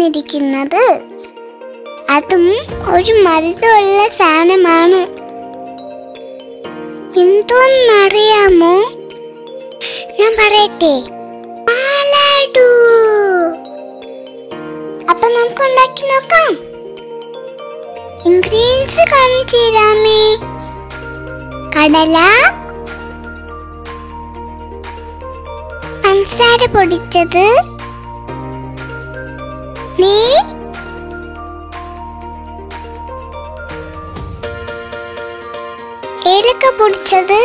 വന്നിരിക്കുന്നത് അതും ഒരു മരുതുള്ള സാധനമാണ് എന്തോന്നറിയാമോ ഞാൻ പറയട്ടെ പാലാടു അപ്പൊ നമുക്ക് ഉണ്ടാക്കി നോക്കാം ഇൻഗ്രീഡിയൻസ് കാണിച്ചു തരാമേ കടല പഞ്ചസാര പൊടിച്ചത് നെയ്യ് ഏലക്ക പൊടിച്ചത്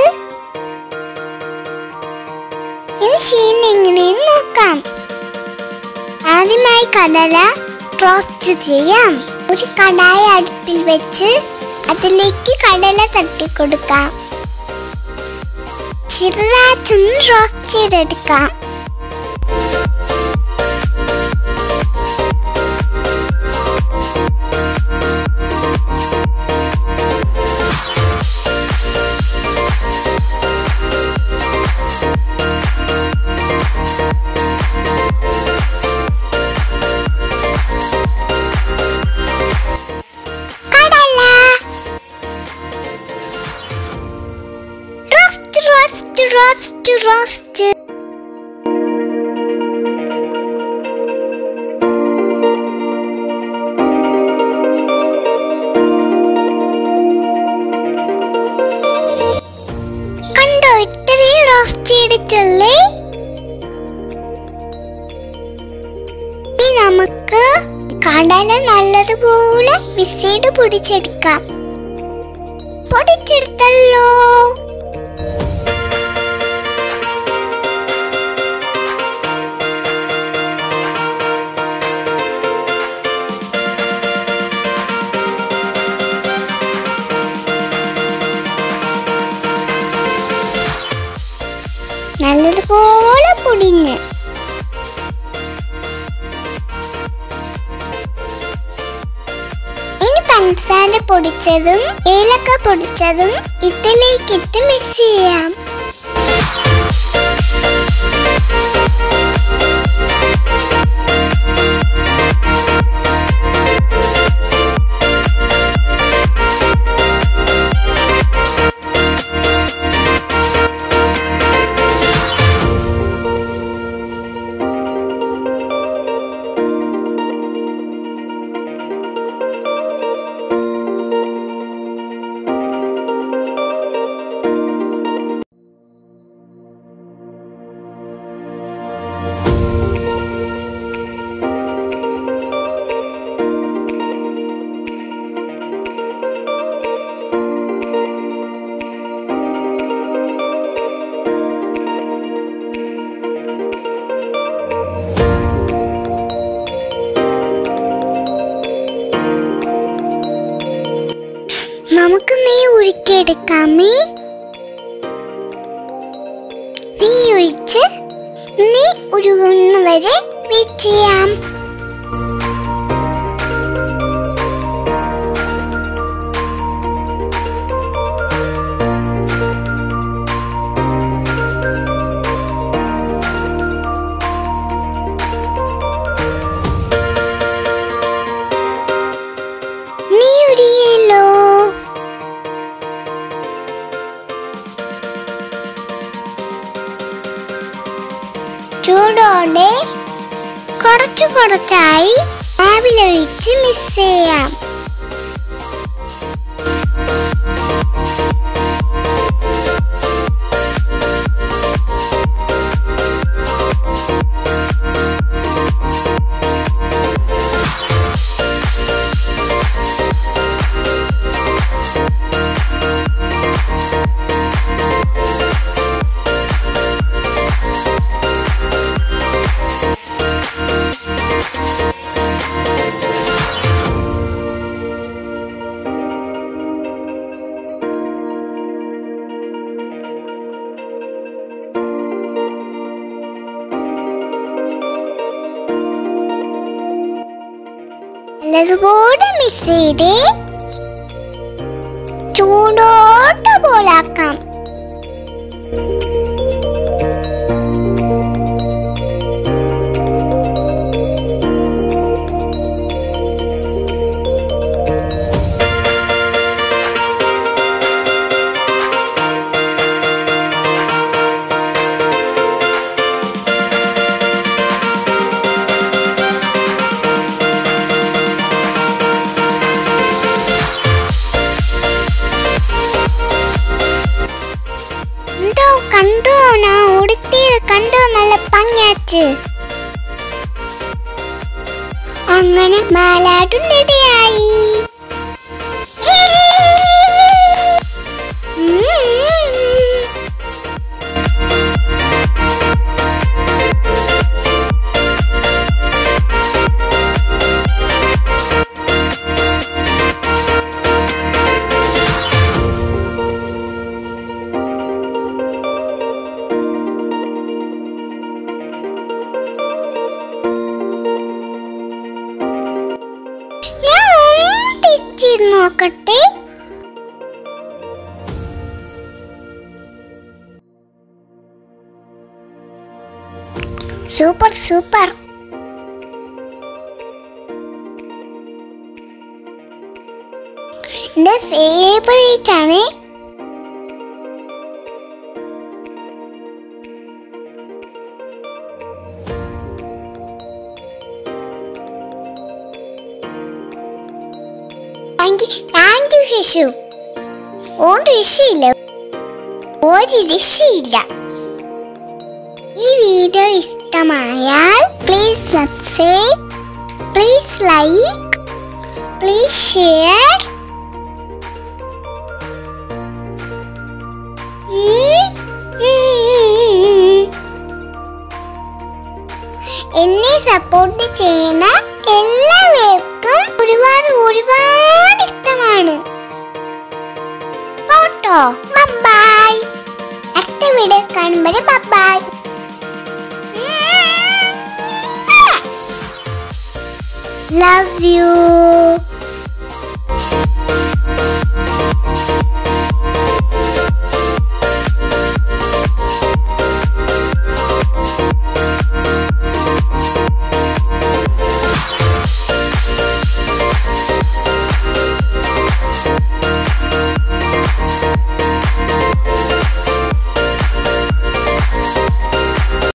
ഇത് ചെയ്യുന്ന എങ്ങനെയെന്ന് നോക്കാം ആദ്യമായി കടല റോസ്റ്റ് ചെയ്യാം ഒരു കടായി അടുപ്പിൽ വെച്ച് അതിലേക്ക് കടല തട്ടിക്കൊടുക്കാം ചെറുതായിട്ടൊന്ന് റോസ്റ്റ് ചെയ്തെടുക്കാം കടല റോസ്റ്റ് റോസ്റ്റ് റോസ്റ്റ് റോസ്റ്റ് കണ്ടോ ഇത്രയും റോസ്റ്റ് ചെയ്തിട്ടുള്ളേ ഇനി നമുക്ക് കടല നല്ലതുപോലെ മിക്സ് ചെയ്ത് പൊടിച്ചെടുക്കാം പൊടിച്ചെടുത്തല്ലോ നല്ലതുപോലെ പൊടിഞ്ഞ് ഇനി പഞ്ചസാര പൊടിച്ചതും ഏലക്ക പൊടിച്ചതും ഇതിലേക്കിട്ട് മിക്സ് ചെയ്യാം നമുക്ക് നെയ്യ് ഉരുക്കിയെടുക്കാമേ നെയ്യ് ഒഴിച്ച് നെയ്യ് ഉരുകുന്ന വരെ വെയിറ്റ് ചെയ്യാം നെയ്യ് ഉരുകിയല്ലോ ചൂടോടെ കുറച്ചു കുറച്ചായി മാവിലൊഴിച്ച് മിക്സ് ചെയ്യാം നല്ലതുപോലെ മിക്സ് ചെയ്ത് ചൂടോട്ട പോലാക്കാം അവസാനം മാലാട്ടും റെഡിയായി ഉം. ഞാൻ ഒന്ന് ടേസ്റ്റ് ചെയ്ത് നോക്കട്ടെ സൂപ്പർ സൂപ്പർ എന്റെ ഫേവറേറ്റ് ആണ് താങ്ക് യു താങ്ക് യു ശശു ഒരു രക്ഷയില്ല ഒരു രക്ഷയില്ല ഈ വീഡിയോ ഇഷ്ടമായാൽ please subscribe please like please share എന്നെ സപ്പോർട്ട് ചെയ്യുന്ന എല്ലാവർക്കും ഒരുപാട് ഒരുപാട് ഇഷ്ടമാണ് കേട്ടോ ബൈ അടുത്ത വീഡിയോ കാണുമ്പോൾ ബൈ ലവ് യു